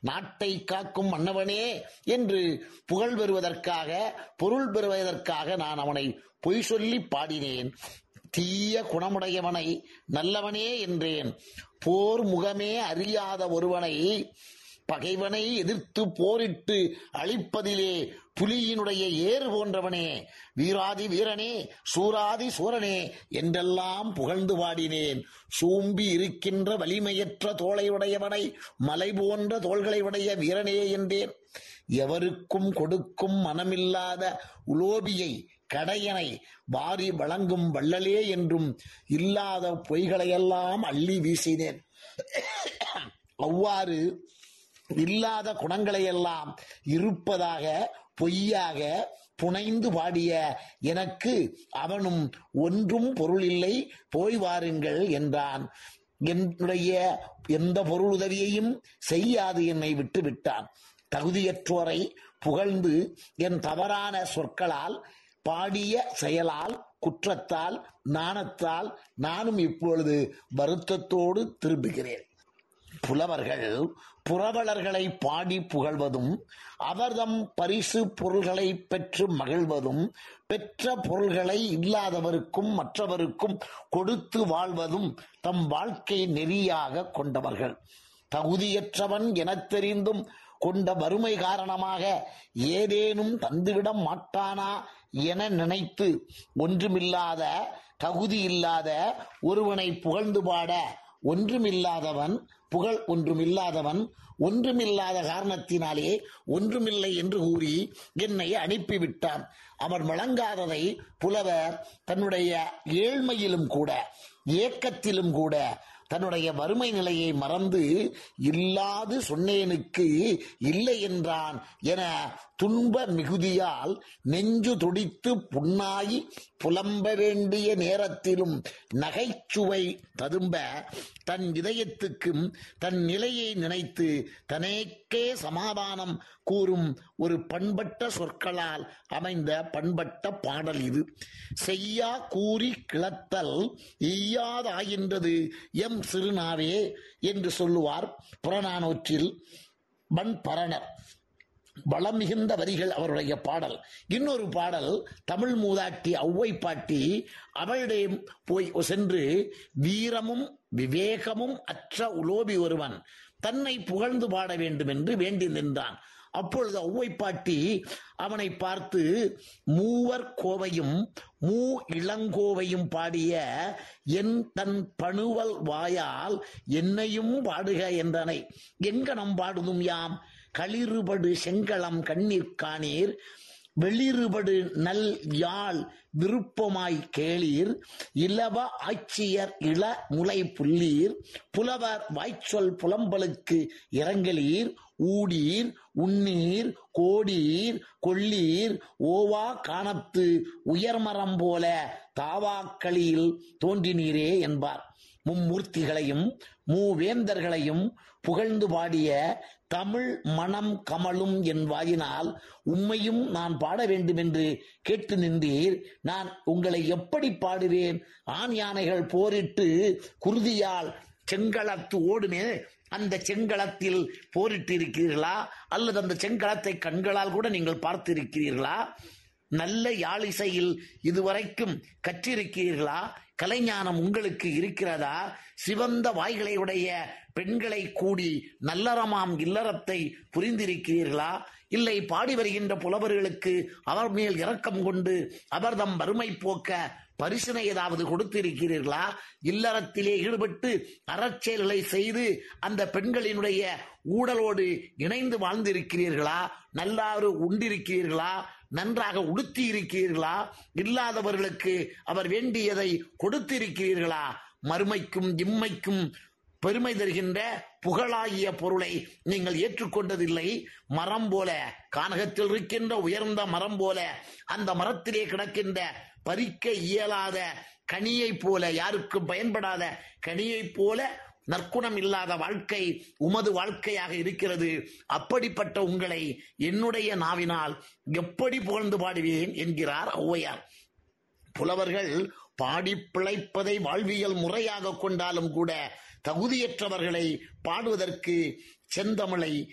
நாட்டை காக்கும் மன்னவனே என்று புகழ் பெறுவதற்காக பொருள் பெறுவதற்காக நான் அவனை பொய் சொல்லி பாடினேன் தீய குணமுடையவனை நல்லவனே என்றேன் போர் முகமே அறியாத ஒருவனை பகைவனை எதிர்த்து போரிட்டு அழிப்பதிலே புலியினுடைய ஏறு போன்றவனே வீராதி வீரனே சூராதி சூரனே என்றெல்லாம் புகழ்ந்து பாடினேன் சூம்பி இருக்கின்ற வலிமையற்ற தோளையுடையவனை மலை போன்ற தோள்களை உடைய வீரனே என்றேன் எவருக்கும் கொடுக்கும் மனமில்லாத உலோபியை கடையனை வாரி வழங்கும் வள்ளலே என்றும் இல்லாத பொய்களையெல்லாம் அள்ளி வீசினேன் அவ்வாறு இல்லாத குணங்களையெல்லாம் இருப்பதாக பொய்யாக புனைந்து பாடிய எனக்கு அவனும் ஒன்றும் பொருள் இல்லை போய் வாருங்கள் என்றான் என்னுடைய எந்த பொருள் உதவியையும் செய்யாது என்னை விட்டு விட்டான் தகுதியற்றோரை புகழ்ந்து என் தவறான சொற்களால் பாடிய செயலால் குற்றத்தால் நாணத்தால் நானும் இப்பொழுது வருத்தத்தோடு திரும்புகிறேன் புலவர்கள் புரவலர்களை பாடி புகழ்வதும் அவர்தம் பரிசு பொருள்களை பெற்று மகிழ்வதும் பெற்ற பொருள்களை இல்லாதவருக்கும் மற்றவருக்கும் கொடுத்து வாழ்வதும் தம் வாழ்க்கை நெறியாக கொண்டவர்கள் தகுதியற்றவன் எனத் தெரிந்தும் கொண்ட வறுமை காரணமாக ஏதேனும் தந்துவிட மாட்டானா என நினைத்து ஒன்றுமில்லாத தகுதி இல்லாத ஒருவனை புகழ்ந்து பாட ஒன்றுமில்லாதவன் புகழ் ஒன்றுமில்லாதவன் ஒன்றுமில்லாத காரணத்தினாலே ஒன்றுமில்லை என்று கூறி என்னை அனுப்பிவிட்டான் அவன் வழங்காததை புலவர் தன்னுடைய ஏழ்மையிலும் கூட ஏக்கத்திலும் கூட தன்னுடைய வறுமை நிலையை மறந்து இல்லாது சொன்னேனுக்கு இல்லை என்றான் என துன்ப மிகுதியால் நெஞ்சு துடித்து புண்ணாகி புலம்ப வேண்டிய நேரத்திலும் நகைச்சுவை ததும்ப தன் இதயத்துக்கும் தன் நிலையை நினைத்து தனக்கே சமாதானம் கூறும் ஒரு பண்பட்ட சொற்களால் அமைந்த பண்பட்ட பாடல் இது செய்யா கூறி கிளத்தல் ஈயாதாகின்றது எம் சிறுநாவே என்று சொல்லுவார் புறநானூற்றில் பண்பரணர் வளம் மிகுந்த வரிகள் அவருடைய பாடல் இன்னொரு பாடல் தமிழ் மூதாட்டி ஔவை பாட்டி அவளிடம் போய் சென்று வீரமும் விவேகமும் அற்ற உலோபி ஒருவன் தன்னை புகழ்ந்து பாட வேண்டும் என்று வேண்டி நின்றான் அப்பொழுது ஔவை பாட்டி அவனை பார்த்து மூவர் கோவையும் மூ இளங்கோவையும் பாடிய என் தன் பணுவல் வாயால் என்னையும் பாடுக என்றனை எங்கனம் பாடுதும் யாம் களிறுபடு செங்களம் கண்ணீர் காணீர் வெளிறுபடு நல் யாழ் விருப்பமாய் கேளீர் இலவ ஆட்சியர் இள முளை புல்லீர் புலவர் வாய்ச்சொல் புலம்பலுக்கு இறங்கலீர் ஊடீர் உண்ணீர் கோடீர் கொள்ளீர் ஓவா காணத்து உயர்மரம் போல தாவாக்களில் தோன்றினீரே என்பார் மும்மூர்த்திகளையும் மூவேந்தர்களையும் புகழ்ந்து பாடிய தமிழ் மனம் கமலும் என் வாயினால் உம்மையும் நான் பாட வேண்டும் என்று கேட்டு நின்றீர் நான் உங்களை எப்படி பாடுவேன் ஆண் யானைகள் போரிட்டு குருதியால் செங்களத்து ஓடுமே அந்த செங்களத்தில் போரிட்டு இருக்கிறீர்களா அல்லது அந்த செங்களத்தை கண்களால் கூட நீங்கள் பார்த்திருக்கிறீர்களா நல்ல யாழிசையில் இதுவரைக்கும் கற்றிருக்கிறீர்களா கலைஞானம் உங்களுக்கு இருக்கிறதா சிவந்த வாய்களை உடைய பெண்களை கூடி நல்லறமாம் இல்லறத்தை புரிந்திருக்கிறீர்களா இல்லை பாடி வருகின்ற புலவர்களுக்கு அவர் மேல் இரக்கம் கொண்டு அவர்தம் வறுமை போக்க பரிசனை ஏதாவது கொடுத்திருக்கிறீர்களா இல்லறத்திலே ஈடுபட்டு அறச்செயல்களை செய்து அந்த பெண்களினுடைய ஊடலோடு இணைந்து வாழ்ந்திருக்கிறீர்களா நல்லாறு உண்டிருக்கிறீர்களா நன்றாக உடுத்தி இருக்கிறீர்களா இல்லாதவர்களுக்கு அவர் வேண்டியதை கொடுத்திருக்கிறீர்களா மறுமைக்கும் இம்மைக்கும் பெருமை தருகின்ற புகழாகிய பொருளை நீங்கள் ஏற்றுக்கொண்டதில்லை மரம் போல கானகத்தில் இருக்கின்ற உயர்ந்த மரம் போல அந்த மரத்திலே கிடக்கின்ற பறிக்க இயலாத கனியை போல யாருக்கும் பயன்படாத கனியை போல நற்குணம் இல்லாத வாழ்க்கை உமது வாழ்க்கையாக இருக்கிறது அப்படிப்பட்ட உங்களை என்னுடைய நாவினால் எப்படி புகழ்ந்து பாடுவேன் என்கிறார் ஔவையார் புலவர்கள் பாடி பிழைப்பதை வாழ்வியல் முறையாக கொண்டாலும் கூட தகுதியற்றவர்களை பாடுவதற்கு செந்தமிழை